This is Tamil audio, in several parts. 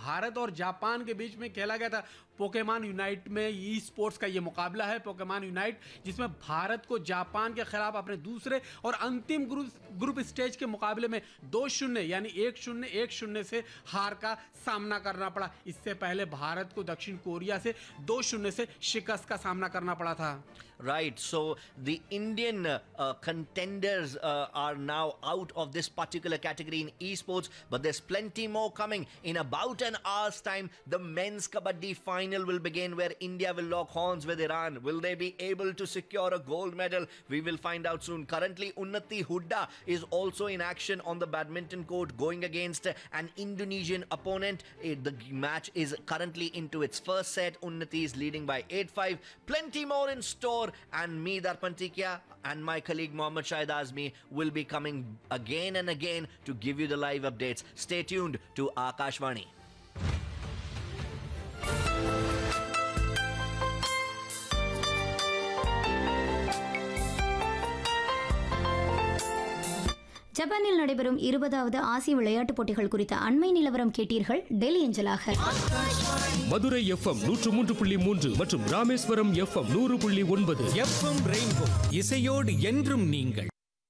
भारत और जापान के बीच में खेला गया था पोकेमान यूनाइट में ई स्पोर्ट्स का ये मुकाबला है पोकेमान यूनाइट जिसमें भारत को जापान के खिलाफ अपने दूसरे और अंतिम ग्रुप ग्रुप स्टेज के मुकाबले में दो शून्य यानी एक शून्य एक शून्य से हार का सामना करना पड़ा इससे पहले भारत को दक्षिण कोरिया से दो शून्य से शिकस्त का सामना करना पड़ा था Right. So the Indian uh, uh, contenders uh, are now out of this particular category in esports, but there's plenty more coming. In about an hour's time, the men's kabaddi final will begin where India will lock horns with Iran. Will they be able to secure a gold medal? We will find out soon. Currently, Unnati Hudda is also in action on the badminton court going against an Indonesian opponent. Eh, The match is currently into its first set. Unnati is leading by 8-5. Plenty more in store and me Darpantikia and my colleague Mohammad Shahid Azmi will be coming again and again to give you the live updates. Stay tuned to Akashvani. ஜப்பானில் நடைபெறும் இருபதாவது ஆசிய விளையாட்டுப் போட்டிகள் குறித்த அண்மை நிலவரம் கேட்டீர்கள் டெல்லி அஞ்சலாக மதுரை எஃப்எம் நூற்று மூன்று புள்ளி மூன்று மற்றும் ராமேஸ்வரம் எஃப்எம் நூறு புள்ளி ஒன்பது எஃப்எம் ரெயின்போ இசையோடு என்றும் நீங்கள்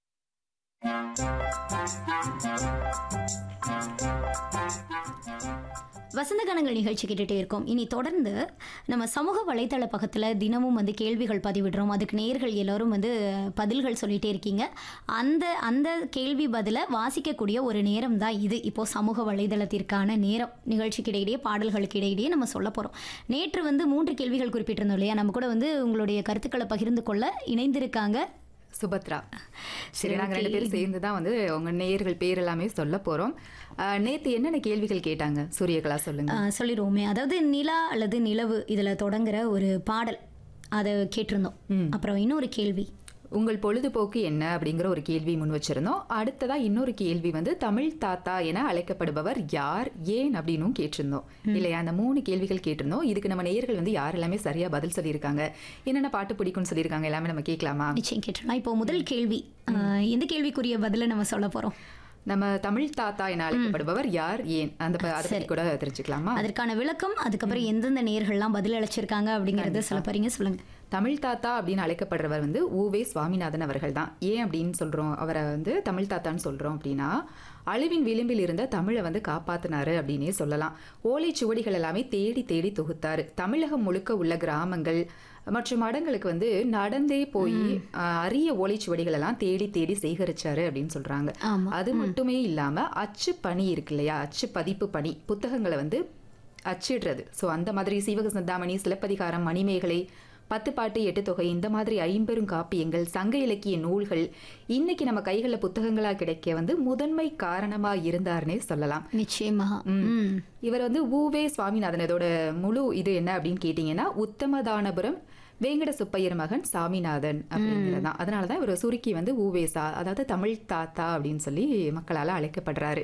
வசந்த கணங்கள் நிகழ்ச்சி கேட்டுட்டே இருக்கோம் இனி தொடர்ந்து நம்ம சமூக வலைதள பக்கத்தில் தினமும் வந்து கேள்விகள் பதிவிடுறோம் அதுக்கு நேர்கள் எல்லாரும் வந்து பதில்கள் சொல்லிட்டே இருக்கீங்க அந்த அந்த கேள்வி பதிலை வாசிக்கக்கூடிய ஒரு நேரம் தான் இது இப்போ சமூக வலைதளத்திற்கான நேரம் நிகழ்ச்சிக்கு இடையிடையே பாடல்களுக்கு இடையிடையே நம்ம சொல்ல போகிறோம் நேற்று வந்து மூன்று கேள்விகள் குறிப்பிட்டிருந்தோம் இல்லையா நம்ம கூட வந்து உங்களுடைய கருத்துக்களை பகிர்ந்து கொள்ள இணைந்திருக்காங்க சுபத்ரா சரி, சரி நாங்க ரெண்டு okay. பேரும் சேர்ந்து தான் வந்து உங்க நேயர்கள் பேர் எல்லாமே சொல்ல போறோம் அஹ், நேத்து என்னென்ன கேள்விகள் கேட்டாங்க சூரியகலா சொல்லுங்க ஆ, சொல்லிடுவோமே அதாவது நிலா அல்லது நிலவு இதில் தொடங்குற ஒரு பாடல் அதை கேட்டிருந்தோம் அப்புறம் இன்னொரு கேள்வி உங்கள் பொழுதுபோக்கு என்ன அப்படிங்கிற ஒரு கேள்வி முன் வச்சிருந்தோம் அடுத்ததா இன்னொரு கேள்வி வந்து தமிழ் தாத்தா என அழைக்கப்படுபவர் யார் ஏன் அப்படின்னும் கேட்டிருந்தோம் இல்லையா அந்த மூணு கேள்விகள் கேட்டிருந்தோம் இதுக்கு நம்ம நேயர்கள் வந்து யார் எல்லாமே சரியா பதில் சொல்லியிருக்காங்க என்னென்ன பாட்டு பிடிக்கும்னு சொல்லியிருக்காங்க எல்லாமே நம்ம கேட்கலாமா நிச்சயம் கேட்டுடலாம் இப்போ முதல் கேள்வி ஆ, எந்த கேள்விக்குரிய பதிலை நம்ம சொல்ல போறோம் நம்ம தமிழ் தாத்தா என அழைக்கப்படுபவர் யார் ஏன் அந்த ப- அதை பத்தி கூட தெரிஞ்சுக்கலாமா அதற்கான விளக்கம் அதுக்கப்புறம் எந்தெந்த நேர்கள்லாம் பதில் அளிச்சிருக்காங்க அப்படிங்கறத சொல்ல போறீங்க சொல்லுங்க தமிழ் தாத்தா அப்படின்னு அழைக்கப்படுறவர் வந்து ஊவே சுவாமிநாதன் அவர்கள் தான் ஏன் அப்படின்னு சொல்றோம் அவரை வந்து தமிழ் தாத்தான்னு சொல்றோம் அப்படின்னா அழிவின் விளிம்பில் இருந்த தமிழை வந்து காப்பாத்தினாரு அப்படின்னே சொல்லலாம் ஓலைச்சுவடிகள் எல்லாமே தேடி தேடி தொகுத்தாரு தமிழகம் முழுக்க உள்ள கிராமங்கள் மற்றும் மடங்களுக்கு வந்து நடந்தே போய் ஆஹ், அரிய ஓலைச்சுவடிகள் எல்லாம் தேடி தேடி சேகரிச்சாரு அப்படின்னு சொல்றாங்க ஆமா. அது மட்டுமே இல்லாம அச்சு பணி இருக்கு இல்லையா அச்சு பதிப்பு பணி புத்தகங்களை வந்து அச்சிடுறது ஸோ அந்த மாதிரி சீவக சிந்தாமணி சிலப்பதிகாரம் மணிமேகலை பத்து பாட்டு எட்டு தொகை இந்த மாதிரி ஐம்பெரும் காப்பியங்கள் சங்க இலக்கிய நூல்கள் இன்னைக்கு நம்ம கைகளில் புத்தகங்களா கிடைக்க வந்து முதன்மை காரணமா இருந்தாருன்னே சொல்லலாம் நிச்சயமா ம். இவர் வந்து ஊவே சுவாமிநாதன் இதோட முழு இது என்ன அப்படின்னு கேட்டிங்கன்னா உத்தமதானபுரம் வேங்கட சுப்பையர் மகன் சாமிநாதன் அப்படிங்கிறதான் அதனால தான் இவர் சுருக்கி வந்து ஊவேசா அதாவது தமிழ் தாத்தா அப்படின்னு சொல்லி மக்களால அழைக்கப்படுறாரு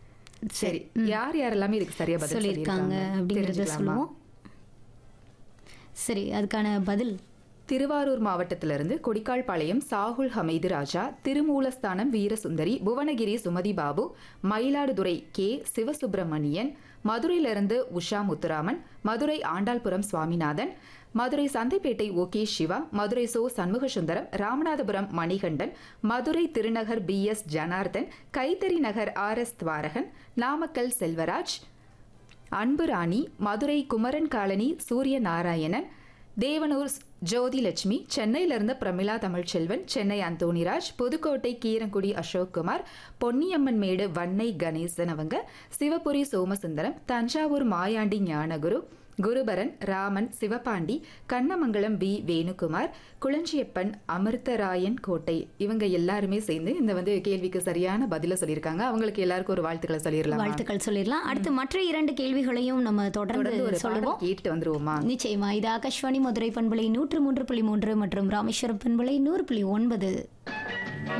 சரி யார் யாரெல்லாமே இதுக்கு சரியா பதில் சொல்லியிருக்காங்க அப்படிங்கறத தெரிஞ்சுக்கலாமா? சொல்லுவோம் சரி அதுக்கான பதில் திருவாரூர் மாவட்டத்திலிருந்து கொடிக்கால்பாளையம் சாகுல் ஹமீது ராஜா திருமூலஸ்தானம் வீரசுந்தரி புவனகிரி சுமதி பாபு மயிலாடுதுறை கே சிவசுப்பிரமணியன் மதுரையிலிருந்து Usha Muthuraman Madurai Andalpuram Swaminathan Madurai Santhaipettai okay Siva Madurai so Shanmugasundaram Ramanathapuram Manikandan Madurai Thirunagar P S Janardhan Kaithari Nagar R S Dwarakan Namakkal Selvaraj Anbu Rani Madurai Kumaran colony சூரிய நாராயணன் தேவனூர் ஜோதி லட்சுமி சென்னையிலிருந்து பிரமிளா தமிழ்ச்செல்வன் சென்னை அந்தோணிராஜ் புதுக்கோட்டை கீரங்குடி அசோக்குமார் பொன்னியம்மன் மேடு வன்னை கணேசன் அவங்க சிவபுரி சோமசுந்தரம் தஞ்சாவூர் மாயாண்டி ஞானகுரு குருபரன் ராமன் சிவபாண்டி கண்ணமங்கலம் வி வேணுகுமார் குளஞ்சியப்பன் அமிர்தராயன் கோட்டை இவங்க எல்லாருமே சேர்ந்து இந்த வந்து கேள்விக்கு சரியான பதில சொல்லியிருக்காங்க அவங்களுக்கு எல்லாருக்கும் ஒரு வாழ்த்துக்களை சொல்லிடலாம் வாழ்த்துக்கள் சொல்லிடலாம் அடுத்து மற்ற இரண்டு கேள்விகளையும் நம்ம தொடர்ந்து ஒரு தொடர்ந்து பாடல் சொல்லுவோம் கேட்டு வந்துருவோமா நிச்சயமா இது ஆகாஷ்வாணி மதுரை பண்பலை நூற்று மூன்று புள்ளி மூன்று மற்றும் ராமேஸ்வரம் பண்பலை நூறு புள்ளி ஒன்பது